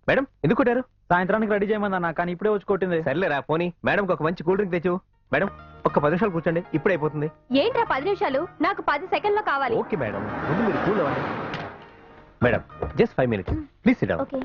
Madam ఎందుకు కొట్టారు సాయంత్రానికి రెడీ చేయమన్నా కానీ ఇప్పుడే వచ్చి కొట్టింది సర్లేరా పోనీ మేడం ఒక మంచి కూల్ డ్రింక్ తెచ్చు మేడం ఒక్క పది నిమిషాలు కూర్చోండి ఇప్పుడే అయిపోతుంది ఏంట్రా పది నిమిషాలు నాకు పది సెకండ్లో కావాలి ఓకే మేడం ముందు మీరు కూల్ అవ్వండి madam just five minutes please sit okay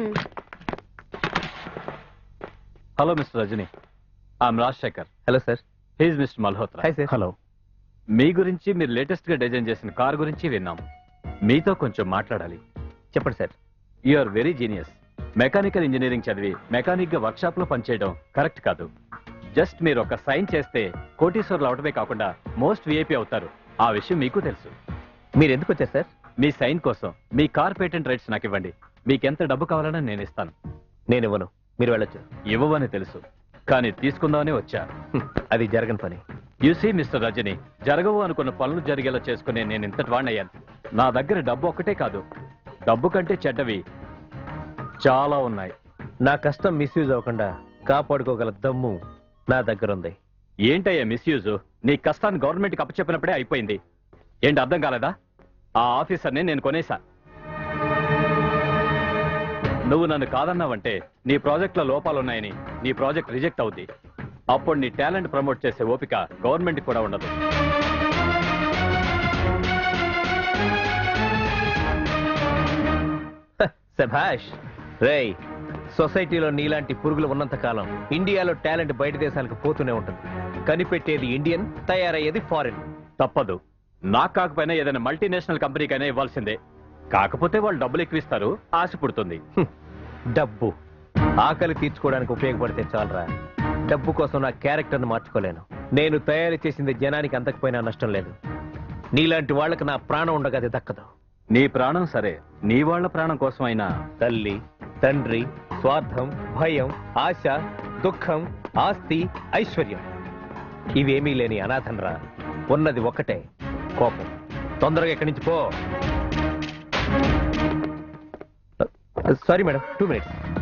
hello mister Rajani I'm Rajasekhar hello sir he's mister Malhotra hi sir hello మీ గురించి మీరు లేటెస్ట్ గా డిజైన్ చేసిన కార్ గురించి విన్నాం మీతో కొంచెం మాట్లాడాలి చెప్పండి sir you are very genius mechanical engineering చదివి మెకానిక్ గా వర్క్షాప్ లో పనిచేయడం కరెక్ట్ కాదు జస్ట్ మీరు ఒక సైన్ చేస్తే కోటీశ్వర్లు అవడమే కాకుండా మోస్ట్ విఐపి అవుతారు ఆ విషయం మీకు తెలుసు మీరు ఎందుకు వచ్చారు సార్ మీ సైన్ కోసం మీ కార్ పేటెంట్ రైట్స్ నాకు ఇవ్వండి మీకెంత డబ్బు కావాలన్నా నేను ఇస్తాను నేను ఇవ్వను మీరు వెళ్ళొచ్చు ఇవ్వవని తెలుసు కానీ తీసుకుందామని వచ్చా హ్మ్, అది జరగని పని యూసీ మిస్టర్ రజని జరగవు అనుకున్న పనులు జరిగేలా చేసుకునే నేను ఇంతటి వాణ్ణయ్యాను నా దగ్గర డబ్బు ఒక్కటే కాదు డబ్బు కంటే చెడ్డవి చాలా ఉన్నాయి నా కష్టం మిస్యూజ్ అవ్వకుండా కాపాడుకోగల దమ్ము నా దగ్గర ఉంది ఏంటయ్యా మిస్యూజ్ నీ కష్టాన్ని గవర్నమెంట్కి అప్పచెప్పినప్పుడే అయిపోయింది ఏంటి అర్థం కాలేదా ఆ ఆఫీసర్ని నేను కొనేసా నువ్వు నన్ను కాదన్నావంటే నీ ప్రాజెక్ట్లో లోపాలున్నాయని నీ ప్రాజెక్ట్ రిజెక్ట్ అవుద్ది అప్పుడు నీ టాలెంట్ ప్రమోట్ చేసే ఓపిక గవర్నమెంట్ కూడా ఉండదు హ, శభాష్ రేయ్ సొసైటీలో నీలాంటి పురుగులు ఉన్నంత కాలం ఇండియాలో టాలెంట్ బయట దేశాలకు పోతూనే ఉంటుంది కనిపెట్టేది ఇండియన్ తయారయ్యేది ఫారిన్ తప్పదు నాకు కాకపోయినా ఏదైనా మల్టీనేషనల్ కంపెనీకైనా ఇవ్వాల్సిందే కాకపోతే వాళ్ళు డబ్బులు ఎక్కువ ఇస్తారు ఆశ పుడుతుంది హ్మ్. డబ్బు ఆకలి తీర్చుకోవడానికి ఉపయోగపడితే చాలరా డబ్బు కోసం నా క్యారెక్టర్ను మార్చుకోలేను నేను తయారు చేసింది జనానికి అంతకపోయినా నష్టం లేదు నీలాంటి వాళ్ళకి నా ప్రాణం ఉండగా అది దక్కదు నీ ప్రాణం సరే నీ వాళ్ళ ప్రాణం కోసం అయినా తల్లి తండ్రి స్వార్థం భయం ఆశ దుఃఖం ఆస్తి ఐశ్వర్యం ఇవేమీ లేని అనాథనరా ఉన్నది ఒక్కటే కోపం తొందరగా ఇక్కడి నుంచి పో సారీ మేడం టూ మినిట్స్